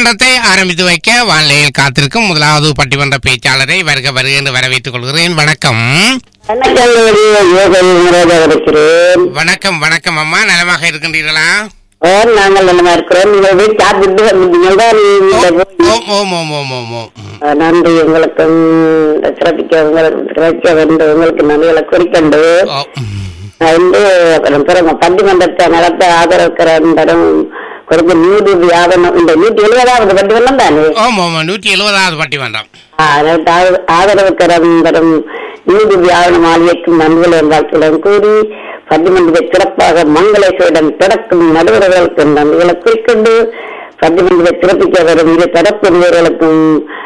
பட்டிமன்றத்தை ஆரம்பித்து வைக்க வானிலையில் காத்திருக்கும் முதலாவது பட்டிமன்ற பேச்சாளரை வருக வருக என்று வரவேற்றுக் கொள்கிறேன் வணக்கம் வணக்கம் யோகா இருக்கிறேன் வணக்கம் வணக்கம் அம்மா நலமாக இருக்கின்றீர்களா நாங்கள் நல்லா இருக்கிறோம் நீங்கள் போய் சாப்பிட்டு வந்தீங்க தான் ஓம் ஓம் ஓம் ஓம் ஓம் ஓம் ம். நன்றி உங்களுக்கும் சிறப்பிக்க உங்களுக்கு சிறப்பிக்க வேண்டும் உங்களுக்கு நன்றிகளை குறிக்கண்டு ஓ, ம். நான் வந்து அப்புறம் பிறகு பட்டிமன்றத்தை நடத்த ஆதரவுக்கிறேன் கொடுத்த நூறு வியாபனம் இந்த நூற்றி எழுபதாவது பட்டிமன்றம் தானே ஓம் ஓம் நூற்றி எழுபதாவது பட்டிமன்றம் ஆதரவு கரம் தரும் நீதி வியாழன மாளிகைக்கும் நன்றிகளை வாழ்க்கையிடம் கூறி பட்டிமன்றத்தை சிறப்பாக மங்களேஸ்வரிடம் தொடக்கும் நடுவர்களுக்கு நன்றிகளை குறிக்கொண்டு பட்டிமன்றத்தை சிறப்பிக்க வரும் இரு தரப்பு வீரர்களுக்கும்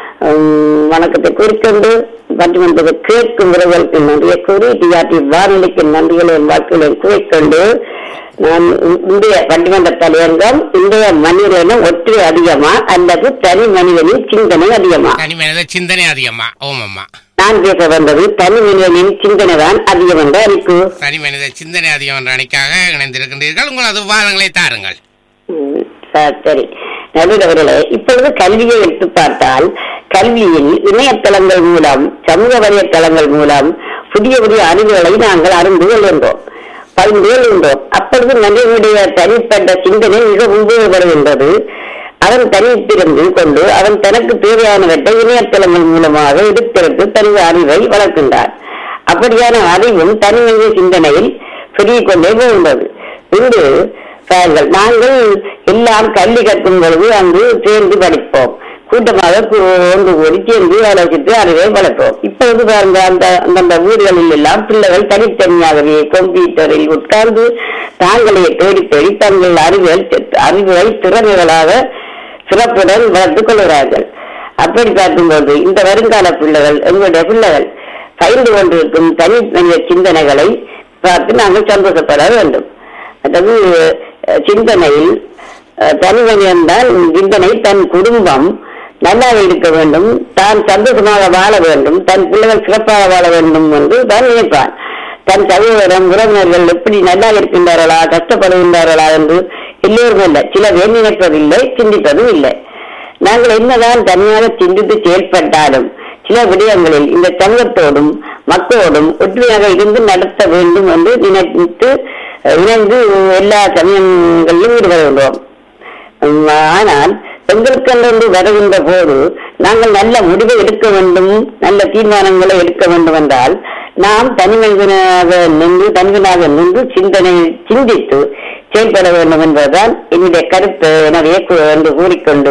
வணக்கத்தை குறிக்கொண்டு பட்டிமன்றத்தை கேட்கும் வீரர்களுக்கு நன்றியை கூறி டிஆர்டி வானொலிக்கு நன்றிகளை என் வாழ்க்கையில குறிக்கொண்டு நான் இந்திய பட்டிமன்ற தலைவர்கள் இந்திய மனிதனும் ஒற்றை அதிகமா அல்லது தனி மனிதனின் சிந்தனை அதிகமா தனி மனித சிந்தனை அதிகமா ஓம் அம்மா நான் பேச வந்தது தனி மனிதனின் சிந்தனை தான் அதிகம் என்ற அறிப்பு தனி மனித சிந்தனை அதிகம் என்ற அணிக்காக இணைந்திருக்கின்றீர்கள் உங்களது வாதங்களை தாருங்கள் ம், ச- சரி நடுவர்களே இப்பொழுது கல்வியை எடுத்து பார்த்தால் கல்வியில் இணையதளங்கள் மூலம் சமூக வலைத்தளங்கள் மூலம் புதிய புதிய அறிவுகளை நாங்கள் அறிந்து கொள்கின்றோம் பகிர்ந்து கொள்கின்றோம் அப்பொழுது மனிதனுடைய தனிப்பட்ட சிந்தனை மிக உபயோகப்படுகின்றது அவன் தனித்திருந்து கொண்டு அவன் தனக்கு தேவையானவற்றை இணையதளங்கள் மூலமாக எடுத்தெடுத்து தனது அறிவை வளர்க்கின்றான் அப்படியான அறிவும் தனி மனித சிந்தனையில் பெருகிக் கொண்டே போகின்றது இன்று பாருங்கள் நாங்கள் எல்லாம் கல்வி கற்கும் பொழுது அங்கு சேர்ந்து படிப்போம் கூட்டமாக கு- ஒன்று கூடி சேர்ந்து ஆலோசித்து அறிவை வளர்ப்போம் இப்பொழுது பாருங்க அந்த அந்தந்த ஊர்களில் எல்லாம் பிள்ளைகள் தனித்தனியாகவே கம்ப்யூட்டரில் உட்கார்ந்து தாங்களே தேடி தேடி தங்கள் அறிவியல் அறிவுகளை திறமைகளாக சிறப்புடன் வளர்த்துக் கொள்கிறார்கள் அப்படி பார்க்கும்போது இந்த வருங்கால பிள்ளைகள் எங்களுடைய பிள்ளைகள் பயிர்ந்து கொண்டிருக்கும் தனி மனித சிந்தனைகளை பார்த்து நாங்கள் சந்தோஷப்பட வேண்டும் அதாவது அஹ், சிந்தனையில் அஹ், தனி மனிதன்தான் சிந்தனை தன் குடும்பம் நல்லாக இருக்க வேண்டும் தான் சந்தோஷமாக வாழ வேண்டும் தன் பிள்ளைகள் சிறப்பாக வாழ வேண்டும் என்று தான் நினைப்பான் தன் சகோதரம் உறவினர்கள் எப்படி நல்லா இருக்கின்றார்களா கஷ்டப்படுகின்றார்களா என்று எல்லோரும் இல்லை சில பேர் நினைப்பதில்லை சிந்திப்பதும் இல்லை நாங்கள் என்னதான் தனியாக சிந்தித்து செயல்பட்டாலும் சில விடயங்களில் இந்த சங்கத்தோடும் மக்களோடும் ஒற்றுமையாக இருந்து நடத்த வேண்டும் என்று நினைத்து அஹ், இணைந்து எல்லா சமயங்களிலும் ஈடுபடுகின்றோம் உம், ஆனால் எங்களுக்கென்று வருகின்ற போது நாங்கள் நல்ல முடிவை எடுக்க வேண்டும் நல்ல தீர்மானங்களை எடுக்க வேண்டும் என்றால் நாம் தனிமனிதனாக நின்று தனிமனாக நின்று சிந்தனை சிந்தித்து செயல்பட வேண்டும் என்பதுதான் என்னுடைய கருத்து எனவே கு- என்று கூறிக்கொண்டு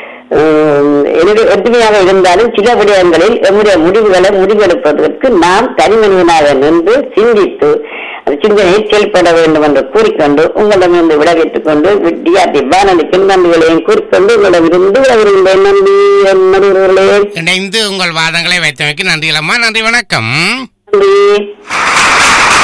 உம், என்னுடைய ஒற்றுமையாக இருந்தாலும் சில விடயங்களில் நம்முடைய முடிவுகளை முடிவெடுப்பதற்கு நாம் தனிமனிதனாக நின்று சிந்தித்து அந்த சிந்தனையை செயல்பட வேண்டும் என்று கூறிக்கொண்டு உங்களிடமிருந்து விடைபெற்றுக் கொண்டு டிஆர்டி வானொலிக்கு நன்றிகளையும் கூறிக்கொண்டு உங்களிடமிருந்து விடைபெறுகின்றேன் நன்றி என் நடுவர்களே இணைந்து உங்கள் வாதங்களை வைத்தமைக்கு நன்றி அம்மா நன்றி வணக்கம் நன்றி